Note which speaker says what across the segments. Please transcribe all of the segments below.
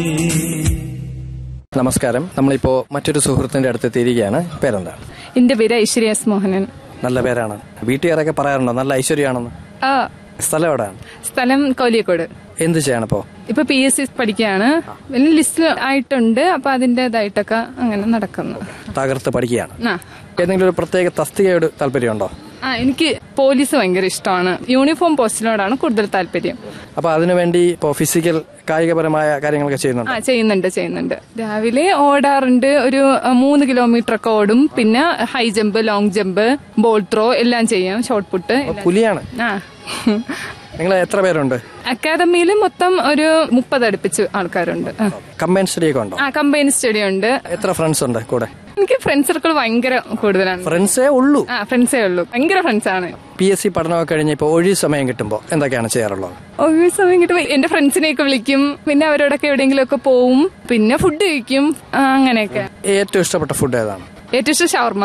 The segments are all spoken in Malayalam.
Speaker 1: നമസ്കാരം നമ്മളിപ്പോ മറ്റൊരു സുഹൃത്തിന്റെ അടുത്ത് എത്തിയിരിക്കുകയാണ് പേരെന്താണ്
Speaker 2: എന്റെ പേര് ഐശ്വര്യ എസ് മോഹനൻ
Speaker 1: നല്ല പേരാണ് വീട്ടുകാരൊക്കെ പറയാറുണ്ടോ നല്ല ഐശ്വര്യമാണെന്ന്
Speaker 2: ആ
Speaker 1: സ്ഥലം എവിടെയാണ്
Speaker 2: സ്ഥലം കോലിയക്കോട്
Speaker 1: എന്ത് ചെയ്യണിപ്പോ
Speaker 2: ഇപ്പൊ പി എസ് സി പഠിക്കുകയാണ് വലിയ ലിസ്റ്റ് ആയിട്ടുണ്ട് അപ്പൊ അതിന്റേതായിട്ടൊക്കെ അങ്ങനെ നടക്കുന്നു
Speaker 1: തകർത്ത് പഠിക്കുകയാണ്
Speaker 2: ആ
Speaker 1: ഏതെങ്കിലും ഒരു പ്രത്യേക തസ്തികയോട് താല്പര്യമുണ്ടോ
Speaker 2: ആ എനിക്ക് പോലീസ് ഭയങ്കര ഇഷ്ടമാണ് യൂണിഫോം പോസ്റ്റിനോടാണ് കൂടുതൽ താല്പര്യം
Speaker 1: അപ്പൊ അതിനുവേണ്ടി ഇപ്പോ ഫിസിക്കൽ കായികപരമായ കാര്യങ്ങളൊക്കെ ചെയ്യുന്നുണ്ട്
Speaker 2: ആ ചെയ്യുന്നുണ്ട് ചെയ്യുന്നുണ്ട് രാവിലെ ഓടാറുണ്ട് ഒരു ആ, മൂന്ന് കിലോമീറ്റർ ഒക്കെ ഓടും പിന്നെ high jump long jump ball throw എല്ലാം ചെയ്യും ഷോർട്ട് പുട്ട് എല്ലാം.
Speaker 1: പുലിയാണ്
Speaker 2: ആ
Speaker 1: നിങ്ങൾ എത്ര പേരുണ്ട്
Speaker 2: അക്കാദമിയിൽ മൊത്തം ഒരു മുപ്പത് അടുപ്പിച്ച് ആൾക്കാരുണ്ട് ആ.
Speaker 1: കമ്പൈൻ സ്റ്റഡി ഒക്കെ ഉണ്ടോ
Speaker 2: ആ കമ്പൈൻ സ്റ്റഡി ഉണ്ട്
Speaker 1: എത്ര ഫ്രണ്ട്സ് ഉണ്ട് കൂടെ
Speaker 2: എനിക്ക് ഫ്രണ്ട് സർക്കിൾ ഭയങ്കര കൂടുതലാണ്
Speaker 1: ഫ്രണ്ട്സേ ഉള്ളൂ
Speaker 2: ആ ഫ്രണ്ട്സേ ഉള്ളൂ ഭയങ്കര ഫ്രണ്ട്സ് ആണ്
Speaker 1: പി എസ് സി പഠനമൊക്കെ കഴിഞ്ഞ് ഇപ്പോൾ ഒഴി സമയം കിട്ടുമ്പോൾ എന്തൊക്കെയാണ് ചെയ്യാറുള്ളത്
Speaker 2: ഒരു സമയം കിട്ടുമ്പോൾ എന്റെ ഫ്രണ്ട്സിനെയൊക്കെ വിളിക്കും പിന്നെ അവരോടൊക്കെ എവിടെയെങ്കിലും ഒക്കെ പോവും പിന്നെ ഫുഡ് കഴിക്കും ആ, അങ്ങനെയൊക്കെ
Speaker 1: ഏറ്റവും ഇഷ്ടപ്പെട്ട ഫുഡ് ഏതാണ്
Speaker 2: ഏറ്റവും ഇഷ്ടം ഷവർമ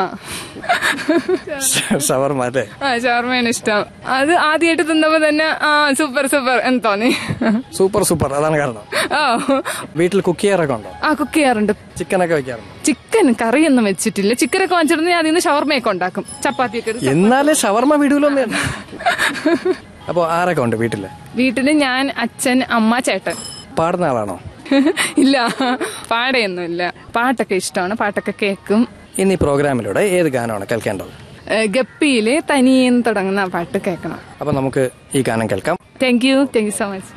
Speaker 1: ഷവർമ അല്ലേ
Speaker 2: ആ ഷവർമയാണ് ഇഷ്ടം അത് ആദ്യമായിട്ട് തിന്നപ്പോ തന്നെ ആ സൂപ്പർ സൂപ്പർ എന്ന് തോന്നി
Speaker 1: സൂപ്പർ സൂപ്പർ അതാണ് കാരണം
Speaker 2: ഓ
Speaker 1: വീട്ടിൽ കുക്ക് ചെയ്യാറൊക്കെ ഉണ്ടോ
Speaker 2: ആ കുക്ക് ചെയ്യാറുണ്ട്
Speaker 1: ചിക്കനൊക്കെ വെക്കാറുണ്ട്
Speaker 2: ചിക്കൻ കറിയൊന്നും വെച്ചിട്ടില്ല ചിക്കനൊക്കെ വാങ്ങിച്ചിരുന്നെങ്കിൽ അതിൽ നിന്ന് ഷവർമയൊക്കെ ഉണ്ടാക്കും ചപ്പാത്തിയൊക്കെ എടുത്ത്
Speaker 1: എന്നാലേ ഷവർമ വീടുകളൊന്നും അപ്പൊ ആരൊക്കെ ഉണ്ട് വീട്ടില്
Speaker 2: വീട്ടില് ഞാൻ അച്ഛൻ അമ്മ ചേട്ടൻ
Speaker 1: പാടുന്ന ആളാണോ
Speaker 2: ഇല്ല പാടയൊന്നുമില്ല പാട്ടൊക്കെ ഇഷ്ടമാണ് പാട്ടൊക്കെ കേൾക്കും
Speaker 1: ഇന്ന് ഈ പ്രോഗ്രാമിലൂടെ ഏത് ഗാനമാണ് കേൾക്കേണ്ടത്
Speaker 2: ഏഹ് ഗപ്പിയിലെ തനിയെന്ന് തുടങ്ങുന്ന ആ പാട്ട് കേൾക്കണം
Speaker 1: അപ്പൊ നമുക്ക് ഈ ഗാനം കേൾക്കാം
Speaker 2: thank you thank you so much